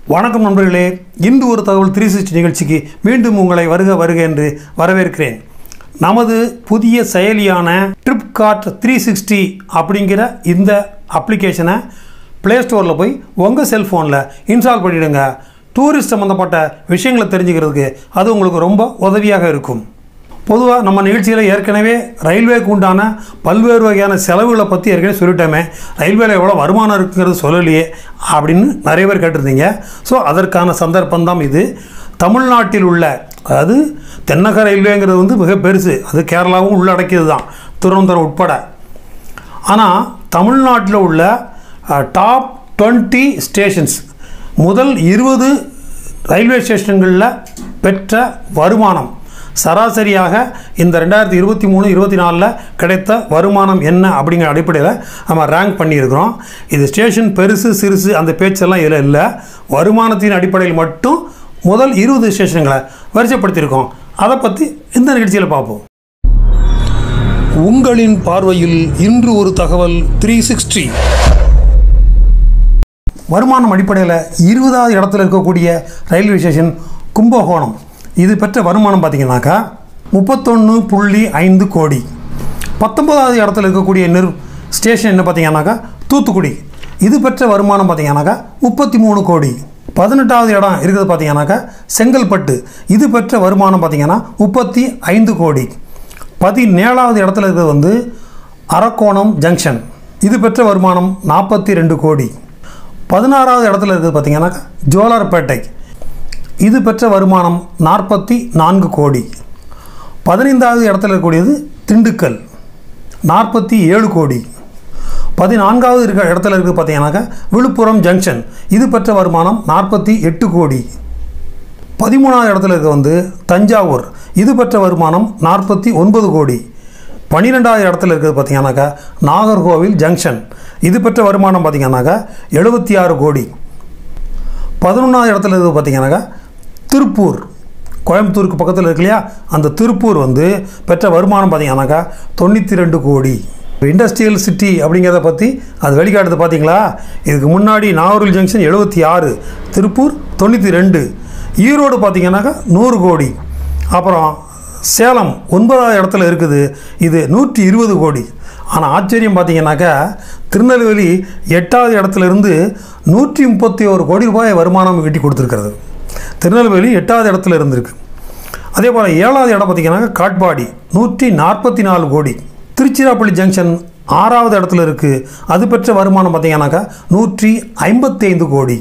வணக்கம் நண்பர்களே இன்று ஒரு தகவல் த்ரீ சிக்ஸ்டி நிகழ்ச்சிக்கு மீண்டும் உங்களை வருக வருக என்று வரவேற்கிறேன் நமது புதிய செயலியான ட்ரிப்கார்ட் த்ரீ சிக்ஸ்டி அப்படிங்கிற இந்த அப்ளிகேஷனை ப்ளே ஸ்டோரில் போய் உங்கள் செல்ஃபோனில் இன்ஸ்டால் பண்ணிவிடுங்க டூரிஸ்ட் சம்மந்தப்பட்ட விஷயங்களை தெரிஞ்சுக்கிறதுக்கு அது உங்களுக்கு ரொம்ப உதவியாக இருக்கும் பொதுவாக நம்ம நிகழ்ச்சியில் ஏற்கனவே ரயில்வேக்கு உண்டான பல்வேறு வகையான செலவுகளை பற்றி ஏற்கனவே சொல்லிட்டோமே ரயில்வேல எவ்வளோ வருமானம் இருக்குங்கிறது சொல்லலையே அப்படின்னு நிறைய பேர் கேட்டிருந்தீங்க ஸோ அதற்கான சந்தர்ப்பம் தான் இது தமிழ்நாட்டில் உள்ள அதாவது தென்னக ரயில்வேங்கிறது வந்து மிக பெருசு அது கேரளாவும் உள்ளடக்கியது தான் திருவனந்தபுரம் உட்பட ஆனால் தமிழ்நாட்டில் உள்ள டாப் டுவெண்ட்டி ஸ்டேஷன்ஸ் முதல் இருபது ரயில்வே ஸ்டேஷன்களில் பெற்ற வருமானம் சராசரியாக இந்த ரெண்டாயிரத்தி இருபத்தி மூணு இருபத்தி நாலில் கிடைத்த வருமானம் என்ன அப்படிங்கிற அடிப்படையில் நம்ம ரேங்க் பண்ணியிருக்கிறோம் இது ஸ்டேஷன் பெருசு சிறுசு அந்த பேச்செல்லாம் இதில் இல்லை வருமானத்தின் அடிப்படையில் மட்டும் முதல் இருபது ஸ்டேஷன்களை வரிசைப்படுத்தியிருக்கோம் அதை பற்றி இந்த நிகழ்ச்சியில் பார்ப்போம் உங்களின் பார்வையில் இன்று ஒரு தகவல் த்ரீ சிக்ஸ்டி வருமானம் அடிப்படையில் இருபதாவது இடத்துல இருக்கக்கூடிய ரயில்வே ஸ்டேஷன் கும்பகோணம் இது பெற்ற வருமானம் பார்த்தீங்கன்னாக்கா முப்பத்தொன்று புள்ளி ஐந்து கோடி பத்தொன்பதாவது இடத்துல இருக்கக்கூடிய நிர் ஸ்டேஷன் என்ன பார்த்தீங்கன்னாக்கா தூத்துக்குடி இது பெற்ற வருமானம் பார்த்தீங்கன்னாக்கா முப்பத்தி மூணு கோடி பதினெட்டாவது இடம் இருக்கிறது பார்த்தீங்கன்னாக்கா செங்கல்பட்டு இது பெற்ற வருமானம் பார்த்தீங்கன்னா முப்பத்தி ஐந்து கோடி பதினேழாவது இடத்துல இருக்கிறது வந்து அரக்கோணம் ஜங்ஷன் இது பெற்ற வருமானம் நாற்பத்தி ரெண்டு கோடி பதினாறாவது இடத்துல இருக்குது பார்த்தீங்கன்னாக்கா ஜோலார்பேட்டை இது பெற்ற வருமானம் நாற்பத்தி நான்கு கோடி பதினைந்தாவது இடத்துல இருக்கக்கூடியது திண்டுக்கல் நாற்பத்தி ஏழு கோடி பதினான்காவது இருக்க இடத்துல இருக்குது பார்த்தீங்கன்னாக்கா விழுப்புரம் ஜங்ஷன் இது பெற்ற வருமானம் நாற்பத்தி எட்டு கோடி பதிமூணாவது இடத்துல இருக்க வந்து தஞ்சாவூர் இது பெற்ற வருமானம் நாற்பத்தி ஒன்பது கோடி பன்னிரெண்டாவது இடத்துல இருக்கிறது பார்த்தீங்கன்னாக்கா நாகர்கோவில் ஜங்ஷன் இது பெற்ற வருமானம் பார்த்தீங்கன்னாக்கா எழுபத்தி ஆறு கோடி பதினொன்றாவது இடத்துல இருக்குது பார்த்தீங்கன்னாக்கா திருப்பூர் கோயம்புத்தூருக்கு பக்கத்தில் இருக்கு இல்லையா அந்த திருப்பூர் வந்து பெற்ற வருமானம் பார்த்தீங்கன்னாக்கா தொண்ணூற்றி ரெண்டு கோடி இண்டஸ்ட்ரியல் சிட்டி அப்படிங்கிறத பற்றி அது வெளிக்காட்டுது பார்த்தீங்களா இதுக்கு முன்னாடி நாகர்கோவில் ஜங்ஷன் எழுபத்தி ஆறு திருப்பூர் தொண்ணூற்றி ரெண்டு ஈரோடு பார்த்தீங்கன்னாக்கா நூறு கோடி அப்புறம் சேலம் ஒன்பதாவது இடத்துல இருக்குது இது நூற்றி இருபது கோடி ஆனால் ஆச்சரியம் பார்த்தீங்கன்னாக்கா திருநெல்வேலி எட்டாவது இடத்துல இருந்து நூற்றி முப்பத்தி ஒரு கோடி ரூபாய் வருமானம் ஈட்டி கொடுத்துருக்கிறது திருநெல்வேலி எட்டாவது இடத்துல இருந்திருக்கு அதே போல் ஏழாவது இடம் பார்த்தீங்கன்னாக்கா காட்பாடி நூற்றி நாற்பத்தி நாலு கோடி திருச்சிராப்பள்ளி ஜங்ஷன் ஆறாவது இடத்துல இருக்குது அது பெற்ற வருமானம் பார்த்தீங்கன்னாக்கா நூற்றி ஐம்பத்தி ஐந்து கோடி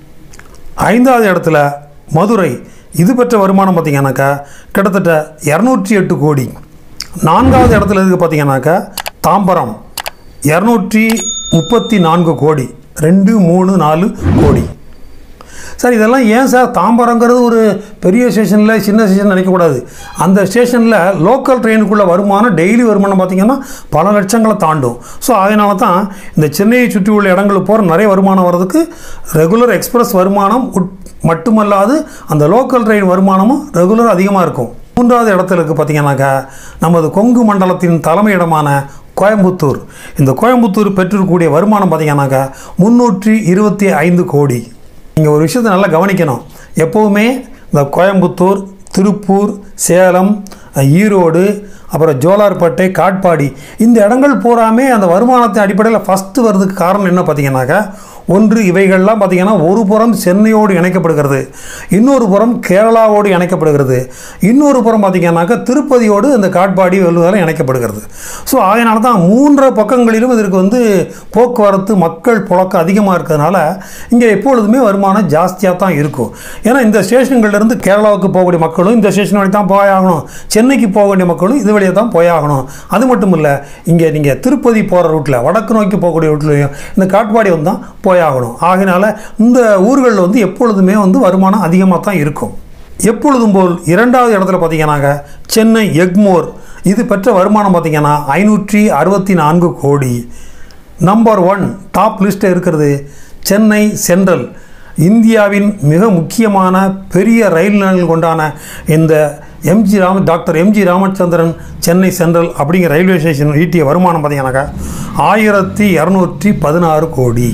ஐந்தாவது இடத்துல மதுரை இது பெற்ற வருமானம் பார்த்தீங்கன்னாக்கா கிட்டத்தட்ட இரநூற்றி எட்டு கோடி நான்காவது இடத்துல இருக்குது பார்த்தீங்கன்னாக்கா தாம்பரம் இரநூற்றி முப்பத்தி நான்கு கோடி ரெண்டு மூணு நாலு கோடி சார் இதெல்லாம் ஏன் சார் தாம்பரங்கிறது ஒரு பெரிய ஸ்டேஷனில் சின்ன ஸ்டேஷன் நினைக்கக்கூடாது அந்த ஸ்டேஷனில் லோக்கல் ட்ரெயினுக்குள்ள வருமானம் டெய்லி வருமானம் பார்த்திங்கன்னா பல லட்சங்களை தாண்டும் ஸோ அதனால தான் இந்த சென்னையை சுற்றி உள்ள இடங்களுக்கு போகிற நிறைய வருமானம் வர்றதுக்கு ரெகுலர் எக்ஸ்பிரஸ் வருமானம் உட் மட்டுமல்லாது அந்த லோக்கல் ட்ரெயின் வருமானமும் ரெகுலர் அதிகமாக இருக்கும் மூன்றாவது இடத்துல இருக்குது பார்த்தீங்கன்னாக்கா நமது கொங்கு மண்டலத்தின் தலைமையிடமான கோயம்புத்தூர் இந்த கோயம்புத்தூர் பெற்றிருக்கக்கூடிய வருமானம் பார்த்தீங்கன்னாக்கா முந்நூற்றி இருபத்தி ஐந்து கோடி நீங்கள் ஒரு விஷயத்தை நல்லா கவனிக்கணும் எப்போவுமே இந்த கோயம்புத்தூர் திருப்பூர் சேலம் ஈரோடு அப்புறம் ஜோலார்பேட்டை காட்பாடி இந்த இடங்கள் பூராமே அந்த வருமானத்தின் அடிப்படையில் ஃபஸ்ட்டு வர்றதுக்கு காரணம் என்ன பார்த்தீங்கன்னாக்கா ஒன்று இவைகள்லாம் பார்த்திங்கன்னா ஒரு புறம் சென்னையோடு இணைக்கப்படுகிறது இன்னொரு புறம் கேரளாவோடு இணைக்கப்படுகிறது இன்னொரு புறம் பார்த்திங்கன்னாக்கா திருப்பதியோடு இந்த காட்பாடி வெள்ளுவதால் இணைக்கப்படுகிறது ஸோ அதனால தான் மூன்று பக்கங்களிலும் இதற்கு வந்து போக்குவரத்து மக்கள் புழக்கம் அதிகமாக இருக்கிறதுனால இங்கே எப்பொழுதுமே வருமானம் ஜாஸ்தியாக தான் இருக்கும் ஏன்னா இந்த ஸ்டேஷன்கள்லேருந்து கேரளாவுக்கு போகக்கூடிய மக்களும் இந்த ஸ்டேஷன் வழி தான் போயாகணும் சென்னைக்கு போக வேண்டிய மக்களும் இது வழியாக தான் போயாகணும் அது மட்டும் இல்லை இங்கே நீங்கள் திருப்பதி போகிற ரூட்டில் வடக்கு நோக்கி போகக்கூடிய ரூட்லையும் இந்த காட்பாடி வந்து தான் போயாகணும் ஆகையினால இந்த ஊர்களில் வந்து எப்பொழுதுமே வந்து வருமானம் அதிகமாக தான் இருக்கும் எப்பொழுதும் போல் இரண்டாவது இடத்துல பார்த்தீங்கன்னாக்க சென்னை எக்மோர் இது பெற்ற வருமானம் பார்த்தீங்கன்னா ஐநூற்றி அறுபத்தி நான்கு கோடி நம்பர் ஒன் டாப் லிஸ்ட்டில் இருக்கிறது சென்னை சென்ட்ரல் இந்தியாவின் மிக முக்கியமான பெரிய ரயில் நிலையங்கள் கொண்டான இந்த M G Rama doctor M G Ramachandran Chennai Central அப்படிங்கிற ரயில்வே ஸ்டேஷன் ஈட்டிய வருமானம் பார்த்தீங்கன்னாக்கா ஆயிரத்தி இரநூற்றி பதினாறு கோடி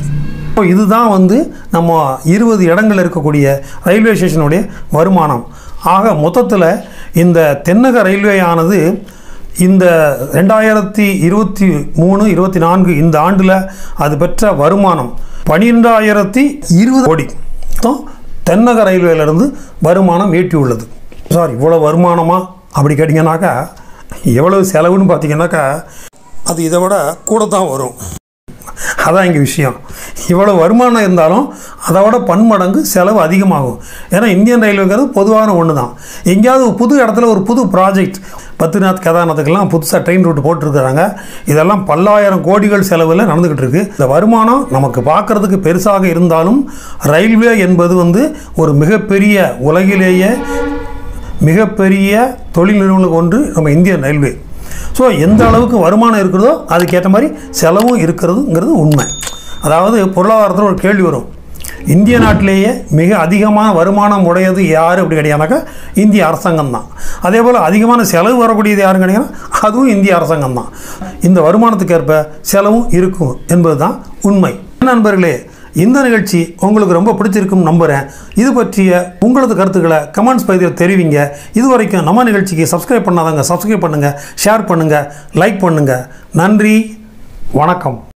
இப்போ இதுதான் வந்து நம்ம இருபது இடங்கள் இருக்கக்கூடிய ரயில்வே ஸ்டேஷனுடைய வருமானம் ஆக மொத்தத்தில் இந்த தென்னக ரயில்வே ஆனது இந்த ரெண்டாயிரத்தி இருபத்தி மூணு இருபத்தி நான்கு இந்த ஆண்டில் அது பெற்ற வருமானம் பன்னிரெண்டாயிரத்தி இருபது கோடி மொத்தம் தென்னக ரயில்வேலேருந்து வருமானம் ஈட்டியுள்ளது சார் இவ்வளோ வருமானமா அப்படி கேட்டிங்கனாக்கா எவ்வளவு செலவுன்னு பார்த்தீங்கன்னாக்கா அது இதை விட கூட தான் வரும் அதான் இங்கே விஷயம் இவ்வளோ வருமானம் இருந்தாலும் அதை விட பன்மடங்கு செலவு அதிகமாகும் ஏன்னா இந்தியன் ரயில்வேங்கிறது பொதுவான ஒன்று தான் எங்கேயாவது ஒரு புது இடத்துல ஒரு புது ப்ராஜெக்ட் பத்ரிநாத் கேதார்நாத்துக்கெல்லாம் புதுசாக ட்ரெயின் ரூட் போட்டிருக்கிறாங்க இதெல்லாம் பல்லாயிரம் கோடிகள் செலவில் நடந்துக்கிட்டு இருக்கு இந்த வருமானம் நமக்கு பார்க்குறதுக்கு பெருசாக இருந்தாலும் ரயில்வே என்பது வந்து ஒரு மிகப்பெரிய உலகிலேயே மிகப்பெரிய தொழில் நிறுவனம் ஒன்று நம்ம இந்தியன் ரயில்வே ஸோ எந்த அளவுக்கு வருமானம் இருக்கிறதோ அதுக்கேற்ற மாதிரி செலவும் இருக்கிறதுங்கிறது உண்மை அதாவது பொருளாதாரத்தில் ஒரு கேள்வி வரும் இந்திய நாட்டிலேயே மிக அதிகமான வருமானம் உடையது யார் அப்படி கிடையாதுனாக்கா இந்திய அரசாங்கம் தான் அதே போல் அதிகமான செலவு வரக்கூடியது யாருன்னு கேட்டிங்கன்னா அதுவும் இந்திய அரசாங்கம் தான் இந்த வருமானத்துக்கு ஏற்ப செலவும் இருக்கும் என்பது தான் உண்மை நண்பர்களே இந்த நிகழ்ச்சி உங்களுக்கு ரொம்ப பிடிச்சிருக்கும் நம்புகிறேன் இது பற்றிய உங்களது கருத்துக்களை கமெண்ட்ஸ் பகுதியில் தெரிவிங்க இது வரைக்கும் நம்ம நிகழ்ச்சிக்கு சப்ஸ்கிரைப் பண்ணாதவங்க சப்ஸ்கிரைப் பண்ணுங்கள் ஷேர் பண்ணுங்கள் லைக் பண்ணுங்கள் நன்றி வணக்கம்